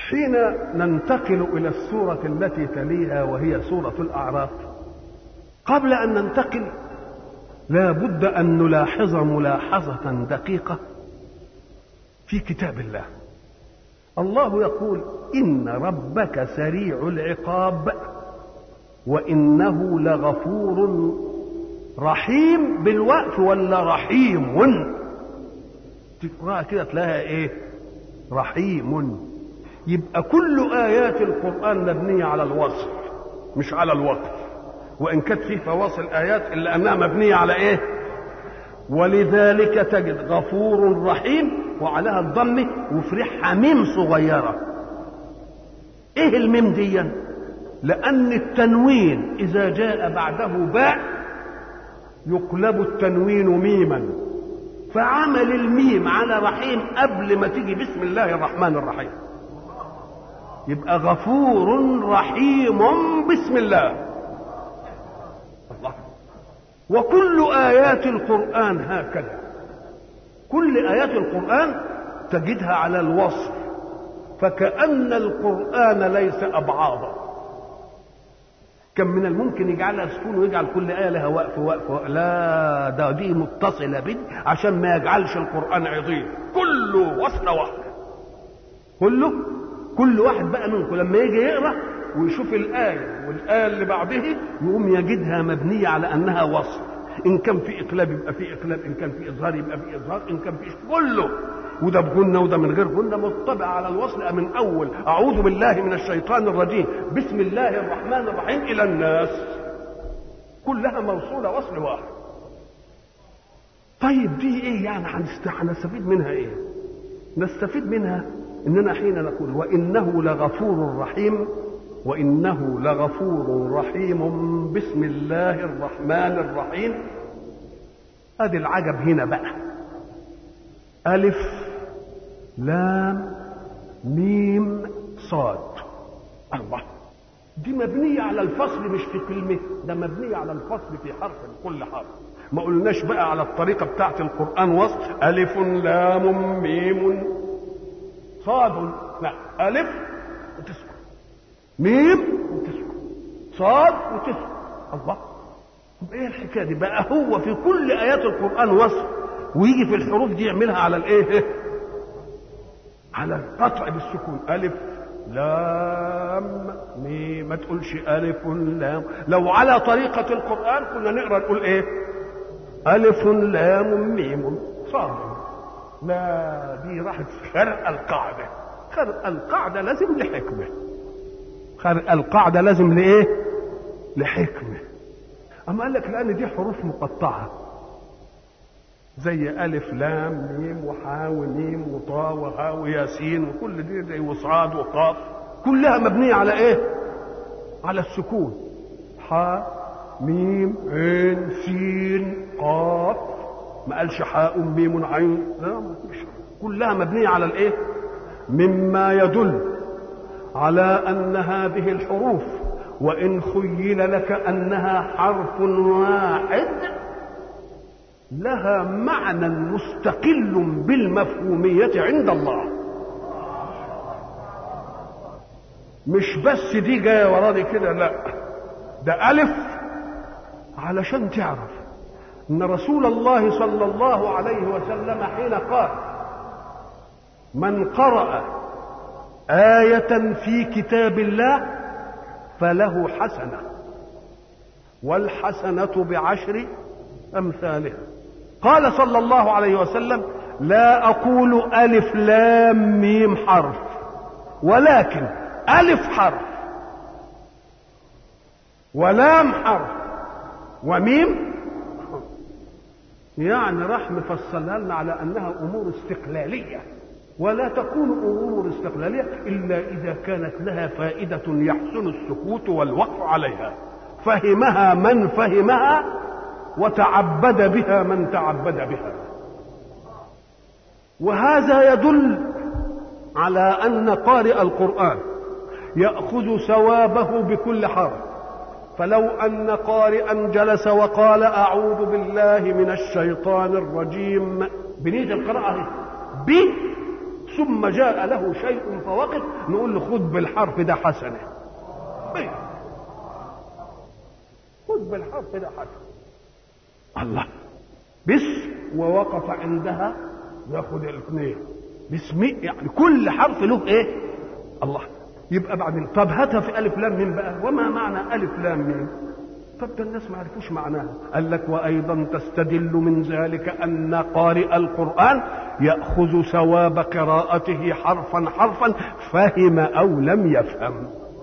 حين ننتقل الى السوره التي تليها وهي سوره الاعراف قبل ان ننتقل لا بد ان نلاحظ ملاحظه دقيقه في كتاب الله الله يقول ان ربك سريع العقاب وانه لغفور رحيم بالوقف ولا رحيم تقراها كده تلاقيها ايه رحيم يبقى كل ايات القران مبنيه على الوصف مش على الوقف وان كانت فيه فواصل ايات الا انها مبنيه على ايه ولذلك تجد غفور رحيم وعليها الضم وفرحها ميم صغيره ايه الميم دي لان التنوين اذا جاء بعده باء يقلب التنوين ميما فعمل الميم على رحيم قبل ما تيجي بسم الله الرحمن الرحيم يبقى غفور رحيم بسم الله الله وكل آيات القرآن هكذا كل آيات القرآن تجدها على الوصف فكأن القرآن ليس أبعاضا كان من الممكن يجعلها سكون ويجعل كل آية لها وقف وقف, وقف. لا ده دي متصلة به عشان ما يجعلش القرآن عظيم كله وصلة واحدة كله كل واحد بقى منكم لما يجي يقرأ ويشوف الآية والآية اللي بعده يقوم يجدها مبنية على أنها وصف إن كان في إقلاب يبقى في إقلاب إن كان في إظهار يبقى في إظهار إن كان في كله وده بغنة وده من غير غنة مطبع على الوصل من أول أعوذ بالله من الشيطان الرجيم بسم الله الرحمن الرحيم إلى الناس كلها موصولة وصل واحد طيب دي إيه يعني هنستفيد منها إيه نستفيد منها إننا حين نقول وإنه لغفور رحيم وإنه لغفور رحيم بسم الله الرحمن الرحيم ادي العجب هنا بقى ألف لام ميم صاد الله دي مبنية على الفصل مش في كلمة ده مبنية على الفصل في حرف كل حرف ما قلناش بقى على الطريقة بتاعت القرآن وصل ألف لام ميم صاد لا ألف وتسكن ميم وتسكن صاد وتسكن الله ايه الحكايه دي بقى هو في كل ايات القران وصف ويجي في الحروف دي يعملها على الايه على القطع بالسكون الف لام ميم ما تقولش الف لام لو على طريقه القران كنا نقرا نقول ايه الف لام ميم صاد لا دي راحت خرق القاعده خرق القاعده لازم لحكمه خرق القاعده لازم لايه لحكمه أما قال لك لأن دي حروف مقطعة زي ألف لام ميم وحاء وميم وطاء وهاء وياسين وكل دي زي وصاد وقاف كلها مبنية على إيه؟ على السكون حاء ميم عين سين قاف ما قالش حاء ميم عين لا مش كلها مبنية على الإيه؟ مما يدل على أن هذه الحروف وإن خيل لك أنها حرف واحد لها معنى مستقل بالمفهومية عند الله مش بس دي جاية وراني كده لا ده ألف علشان تعرف أن رسول الله صلى الله عليه وسلم حين قال من قرأ آية في كتاب الله فله حسنة والحسنة بعشر أمثالها قال صلى الله عليه وسلم لا أقول ألف لام ميم حرف ولكن ألف حرف ولام حرف وميم يعني راح مفصلها لنا على أنها أمور استقلالية ولا تكون امور استقلاليه الا اذا كانت لها فائده يحسن السكوت والوقف عليها فهمها من فهمها وتعبد بها من تعبد بها وهذا يدل على ان قارئ القران ياخذ ثوابه بكل حرف فلو ان قارئا جلس وقال اعوذ بالله من الشيطان الرجيم بنية القراءه ب ثم جاء له شيء فوقف نقول له خذ بالحرف ده حسنه إيه؟ خذ بالحرف ده حسنه الله بس ووقف عندها ياخد الاثنين باسم يعني كل حرف له ايه الله يبقى بعدين طب هاتها في الف لام ميم بقى وما معنى الف لام ميم طب ده الناس ما عرفوش معناها قال لك وايضا تستدل من ذلك ان قارئ القران ياخذ ثواب قراءته حرفا حرفا فهم او لم يفهم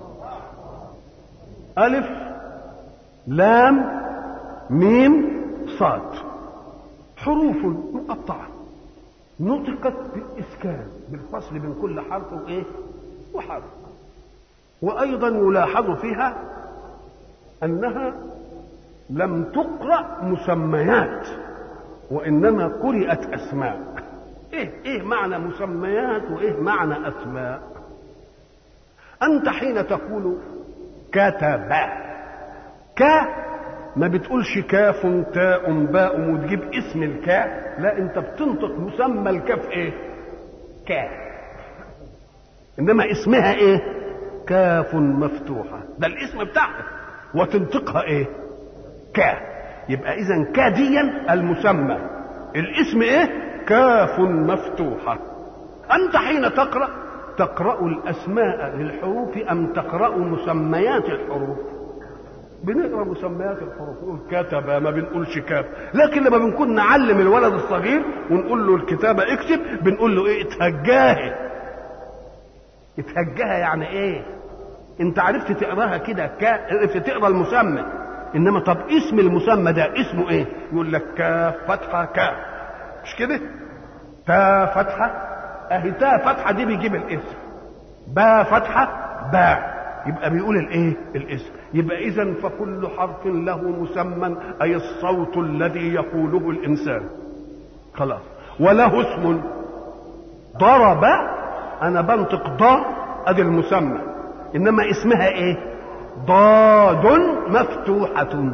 الف لام ميم صاد حروف مقطعه نطقت بالاسكان بالفصل بين كل حرف وايه وحرف وايضا يلاحظ فيها انها لم تقرا مسميات وانما قرات اسماء ايه ايه معنى مسميات وايه معنى اسماء انت حين تقول كتب ك ما بتقولش كاف تاء باء وتجيب اسم الكاء لا انت بتنطق مسمى الكاف ايه كاف انما اسمها ايه كاف مفتوحه ده الاسم بتاعها وتنطقها ايه كا يبقى اذا كا ديا المسمى الاسم ايه كاف مفتوحه انت حين تقرا تقرا الاسماء للحروف ام تقرا مسميات الحروف بنقرا مسميات الحروف نقول كتب ما بنقولش كاف لكن لما بنكون نعلم الولد الصغير ونقول له الكتابه اكتب بنقول له ايه اتهجاها اتهجاها يعني ايه انت عرفت تقراها كده عرفت تقرا المسمى انما طب اسم المسمى ده اسمه ايه يقول لك كاف فتحه كاف مش كده تا فتحه اهي تا فتحه دي بيجيب الاسم با فتحه با يبقى بيقول الايه الاسم يبقى اذا فكل حرف له مسمى اي الصوت الذي يقوله الانسان خلاص وله اسم ضرب انا بنطق ضا ادي المسمى انما اسمها ايه ضاد مفتوحة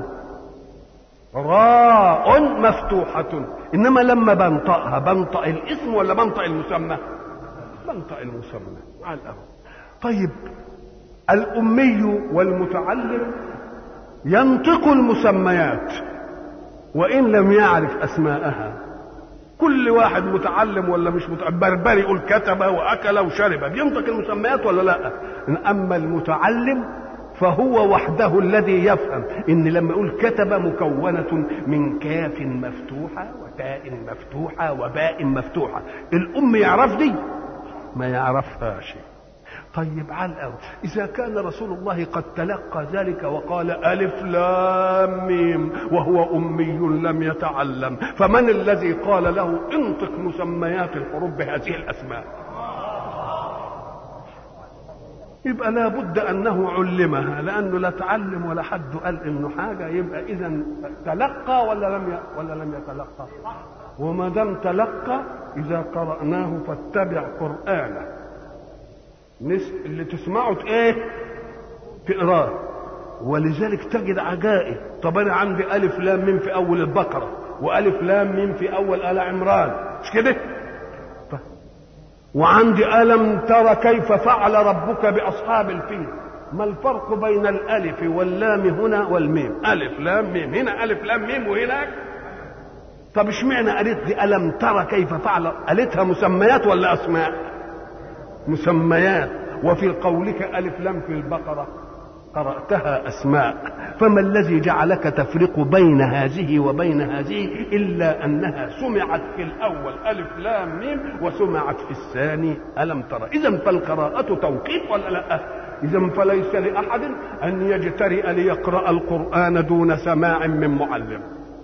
راء مفتوحة انما لما بنطقها بنطق الاسم ولا بنطق المسمى بنطق المسمى على الأهو. طيب الأمي والمتعلم ينطق المسميات وإن لم يعرف أسماءها كل واحد متعلم ولا مش متعلم بربري يقول كتب وأكل وشرب بينطق المسميات ولا لا أما المتعلم فهو وحده الذي يفهم ان لما يقول كتب مكونة من كاف مفتوحة وتاء مفتوحة وباء مفتوحة الأم يعرف دي ما يعرفها شيء طيب على الأول إذا كان رسول الله قد تلقى ذلك وقال ألف لام ميم وهو أمي لم يتعلم فمن الذي قال له انطق مسميات الحروف بهذه الأسماء يبقى لابد أنه علمها لأنه لا تعلم ولا حد قال إنه حاجة يبقى إذا تلقى ولا لم ي... ولا لم يتلقى وما دام تلقى إذا قرأناه فاتبع قرآنه نس... اللي تسمعه ايه تقراه ولذلك تجد عجائب طب انا عندي الف لام ميم في اول البقره والف لام ميم في اول ال عمران مش كده طيب. وعندي الم ترى كيف فعل ربك باصحاب الفيل ما الفرق بين الالف واللام هنا والميم الف لام ميم هنا الف لام ميم وهناك طب اشمعنى قالت لي الم ترى كيف فعل قالتها مسميات ولا اسماء مسميات وفي قولك ألف لم في البقرة قرأتها أسماء فما الذي جعلك تفرق بين هذه وبين هذه إلا أنها سمعت في الأول ألف لام ميم وسمعت في الثاني ألم ترى إذا فالقراءة توقيف ولا لا إذا فليس لأحد أن يجترئ ليقرأ القرآن دون سماع من معلم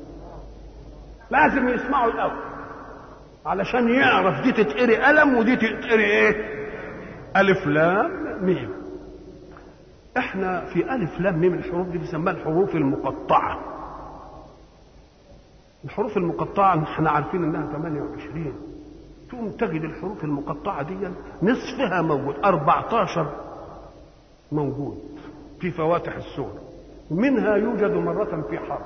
لازم يسمعوا الأول علشان يعرف دي تتقري ألم ودي تتقري إيه ألف لام ميم احنا في ألف لام ميم الحروف دي بنسميها الحروف المقطعة الحروف المقطعة احنا عارفين انها 28 تقوم تجد الحروف المقطعة دي نصفها موجود 14 موجود في فواتح السورة منها يوجد مرة في حرف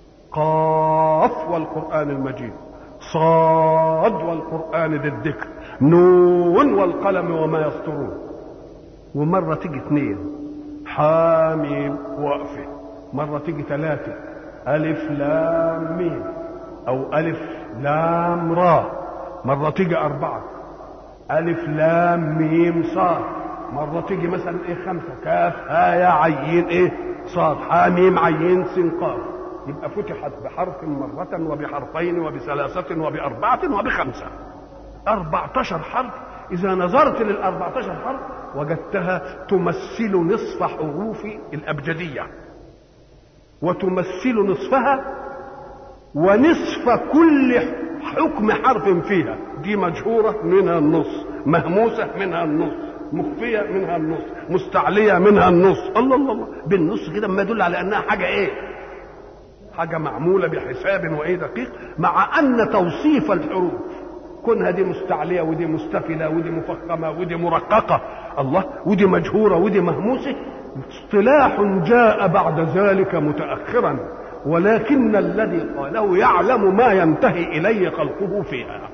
قاف والقرآن المجيد صاد والقرآن ذي الذكر نون والقلم وما يسطرون ومرة تيجي اثنين حاميم وقفة مرة تيجي ثلاثة ألف لام ميم أو ألف لام را مرة تيجي أربعة ألف لام ميم صاد مرة تيجي مثلا إيه خمسة كاف ها يا عين إيه صاد حاميم عين سين قاف يبقى فتحت بحرف مرة وبحرفين وبثلاثة وبأربعة وبخمسة أربعتاشر حرف إذا نظرت للأربعتاشر حرف وجدتها تمثل نصف حروف الأبجدية وتمثل نصفها ونصف كل حكم حرف فيها دي مجهورة منها النص مهموسة منها النص مخفية منها النص مستعلية منها النص الله الله الله بالنص كده ما يدل على أنها حاجة إيه حاجة معمولة بحساب وإيه دقيق مع أن توصيف الحروف كونها دي مستعلية ودي مستفلة ودي مفخمة ودي مرققة الله ودي مجهورة ودي مهموسة اصطلاح جاء بعد ذلك متأخرا ولكن الذي قاله يعلم ما ينتهي إليه خلقه فيها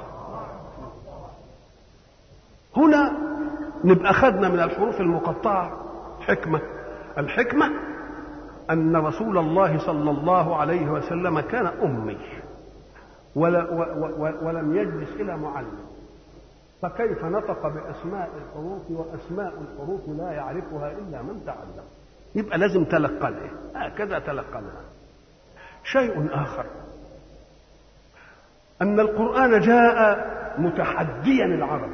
هنا نبقى خدنا من الحروف المقطعة حكمة الحكمة أن رسول الله صلى الله عليه وسلم كان أمي ولا و و ولم يجلس إلى معلم فكيف نطق بأسماء الحروف وأسماء الحروف لا يعرفها إلا من تعلم يبقى لازم تلقنها هكذا تلقنها شيء آخر أن القرآن جاء متحديا العرب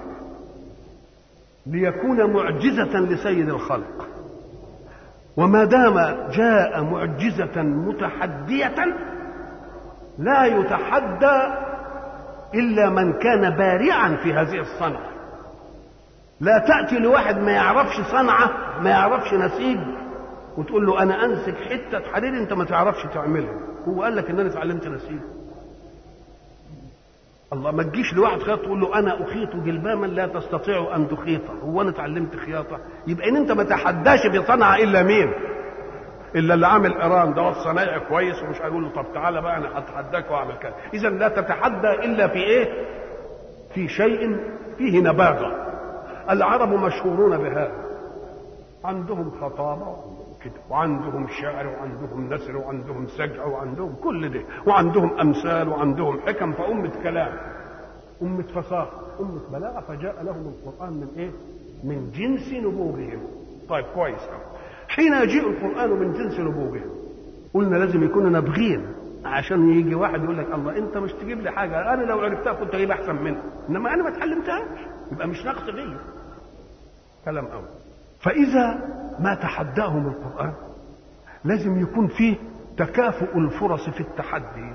ليكون معجزة لسيد الخلق وما دام جاء معجزة متحدية لا يتحدى إلا من كان بارعا في هذه الصنعة لا تأتي لواحد ما يعرفش صنعة ما يعرفش نسيج وتقول له أنا أمسك حتة حرير أنت ما تعرفش تعملها هو قال لك إن أنا اتعلمت نسيج الله ما تجيش لواحد خياط تقول له انا اخيط جلباما لا تستطيع ان تخيطه هو انا اتعلمت خياطه يبقى ان انت ما تحداش بصنعه الا مين الا اللي عامل ايران ده صنايعي كويس ومش هيقول له طب تعالى بقى انا هتحداك واعمل كذا اذا لا تتحدى الا في ايه في شيء فيه نباغه العرب مشهورون بهذا عندهم خطابه كده وعندهم شعر وعندهم نثر وعندهم سجع وعندهم كل ده وعندهم امثال وعندهم حكم فأمة كلام أمة فصاحة أمة بلاغة فجاء لهم القرآن من إيه؟ من جنس نبوغهم طيب كويس حين يجيء القرآن من جنس نبوغهم قلنا لازم يكون نبغين عشان يجي واحد يقول لك الله انت مش تجيب لي حاجه انا لو عرفتها كنت اجيب احسن منها انما انا ما اتعلمتهاش يبقى مش نقص فيا كلام اول فإذا ما تحداهم القرآن لازم يكون فيه تكافؤ الفرص في التحدي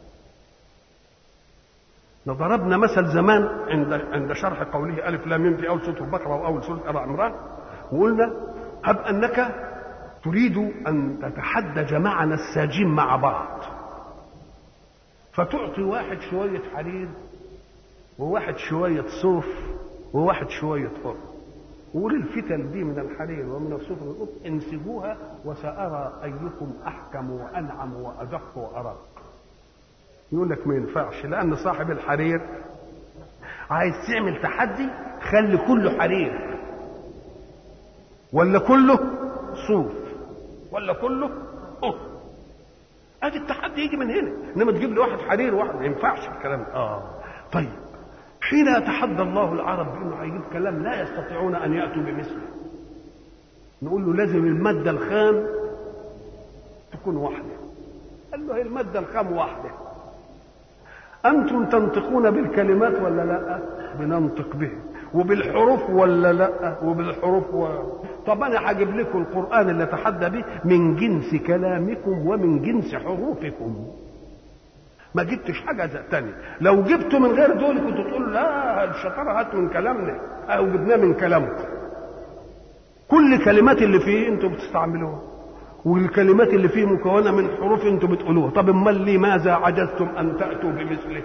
ضربنا مثل زمان عند عند شرح قوله ألف لام ميم في أول سورة البقرة وأول سورة آل عمران وقلنا هب أنك تريد أن تتحدى جماعة نساجين مع بعض فتعطي واحد شوية حرير وواحد شوية صوف وواحد شوية قرب وقول الفتن دي من الحرير ومن الصوف والقط انسجوها وسأرى أيكم أحكم وأنعم وأدق وأرق يقول لك ما ينفعش لأن صاحب الحرير عايز تعمل تحدي خلي كله حرير ولا كله صوف ولا كله قط ادي التحدي يجي من هنا انما تجيب لي واحد حرير واحد ما ينفعش الكلام اه طيب حين يتحدى الله العرب بانه هيجيب كلام لا يستطيعون ان ياتوا بمثله نقول له لازم الماده الخام تكون واحده قال له هي الماده الخام واحده انتم تنطقون بالكلمات ولا لا بننطق به وبالحروف ولا لا وبالحروف و... طب انا هجيب لكم القران اللي اتحدى به من جنس كلامكم ومن جنس حروفكم ما جبتش حاجه تانية لو جبته من غير دول كنت تقول لا الشطاره هات من كلامنا او جبناه من كلامكم كل كلمات اللي فيه انتوا بتستعملوها والكلمات اللي فيه مكونه من حروف انتوا بتقولوها طب امال لماذا عجزتم ان تاتوا بمثله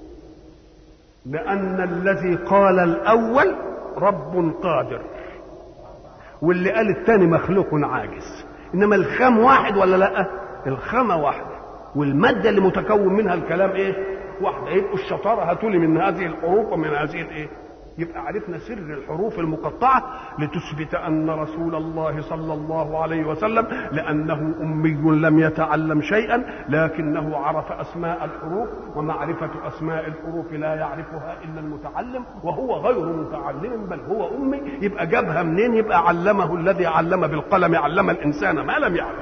لان الذي قال الاول رب قادر واللي قال الثاني مخلوق عاجز انما الخام واحد ولا لا الخامه واحده والماده اللي متكون منها الكلام ايه واحده يبقوا الشطاره هاتوا لي من هذه الحروف ومن هذه الايه يبقى عرفنا سر الحروف المقطعة لتثبت أن رسول الله صلى الله عليه وسلم لأنه أمي لم يتعلم شيئا لكنه عرف أسماء الحروف ومعرفة أسماء الحروف لا يعرفها إلا المتعلم وهو غير متعلم بل هو أمي يبقى جابها منين يبقى علمه الذي علم بالقلم علم الإنسان ما لم يعلم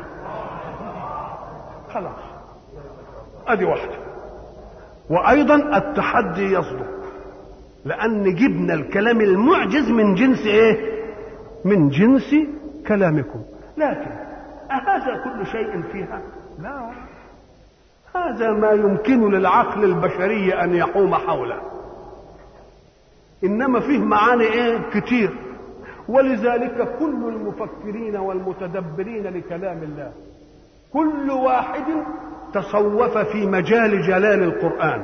خلاص أدي واحدة وأيضا التحدي يصدق لأن جبنا الكلام المعجز من جنس إيه؟ من جنس كلامكم لكن أهذا كل شيء فيها؟ لا هذا ما يمكن للعقل البشري أن يحوم حوله إنما فيه معاني إيه؟ كتير ولذلك كل المفكرين والمتدبرين لكلام الله كل واحد تصوف في مجال جلال القرآن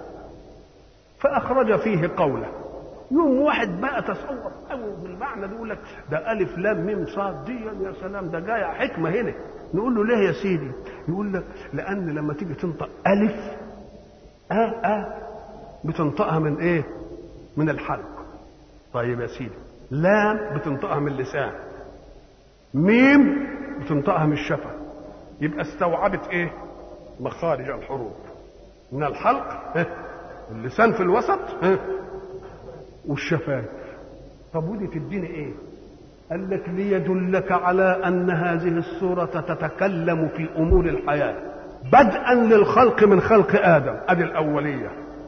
فأخرج فيه قوله يوم واحد بقى تصور أو بالمعنى ده يقول لك ده ألف لام ميم صاد دي يا سلام ده جاية حكمة هنا نقول له ليه يا سيدي يقول لك لأن لما تيجي تنطق ألف آ آ بتنطقها من إيه؟ من الحلق طيب يا سيدي لام بتنطقها من اللسان ميم بتنطقها من الشفة يبقى استوعبت إيه؟ مخارج الحروف من الحلق اللسان في الوسط والشفايف طب ودي تديني ايه قال لك ليدلك على ان هذه السورة تتكلم في امور الحياة بدءا للخلق من خلق ادم ادي الاولية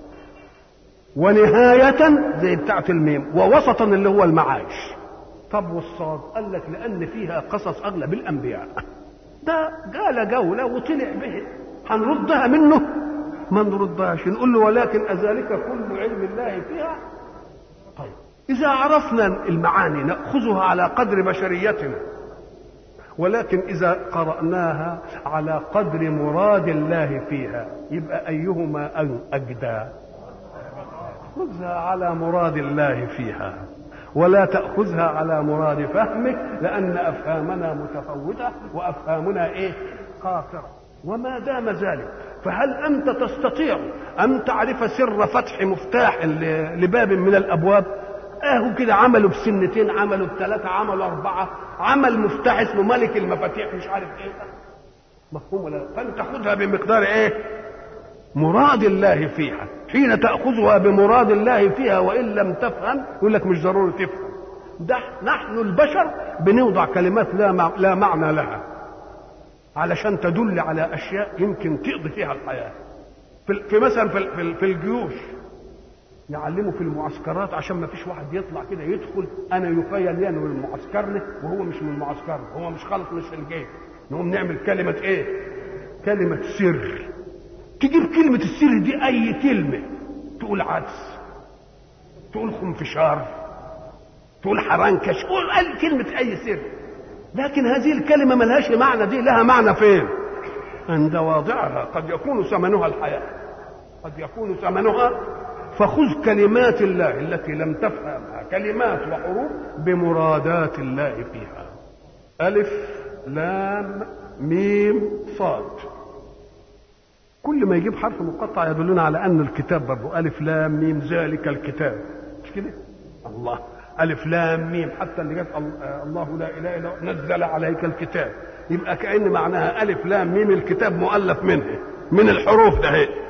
ونهاية زي بتاعة الميم ووسطا اللي هو المعايش طب والصاد قال لك لان فيها قصص اغلب الانبياء ده قال جولة وطلع به هنردها منه ما نردهاش نقول له ولكن أذلك كل علم الله فيها طيب إذا عرفنا المعاني نأخذها على قدر بشريتنا ولكن إذا قرأناها على قدر مراد الله فيها يبقى أيهما أجدى خذها على مراد الله فيها ولا تأخذها على مراد فهمك لأن أفهامنا متفوتة وأفهامنا إيه قاصرة وما دام ذلك فهل انت تستطيع ان تعرف سر فتح مفتاح لباب من الابواب اهو كده عملوا بسنتين عملوا بثلاثه عملوا اربعه عمل مفتاح اسمه ملك المفاتيح مش عارف ايه مفهوم ولا فانت خذها بمقدار ايه مراد الله فيها حين تاخذها بمراد الله فيها وان لم تفهم يقول لك مش ضروري تفهم ده نحن البشر بنوضع كلمات لا لا معنى لها علشان تدل على اشياء يمكن تقضي فيها الحياه في, في مثلا في, في, في الجيوش يعلموا في المعسكرات عشان ما فيش واحد يطلع كده يدخل انا يخيل لي انه من معسكرنا وهو مش من معسكرنا هو مش خالص مش في الجيش نقوم نعمل كلمه ايه كلمه سر تجيب كلمه السر دي اي كلمه تقول عدس تقول خنفشار تقول حرنكش قول كلمه اي سر لكن هذه الكلمة ملهاش معنى دي لها معنى فين عند واضعها قد يكون ثمنها الحياة قد يكون ثمنها فخذ كلمات الله التي لم تفهمها كلمات وحروف بمرادات الله فيها ألف لام ميم صاد كل ما يجيب حرف مقطع يدلنا على أن الكتاب برضه ألف لام ميم ذلك الكتاب مش كده الله ألف لام ميم حتى اللي جت الله لا إله إلا هو نزل عليك الكتاب يبقى كأن معناها ألف لام ميم الكتاب مؤلف منه من الحروف ده هي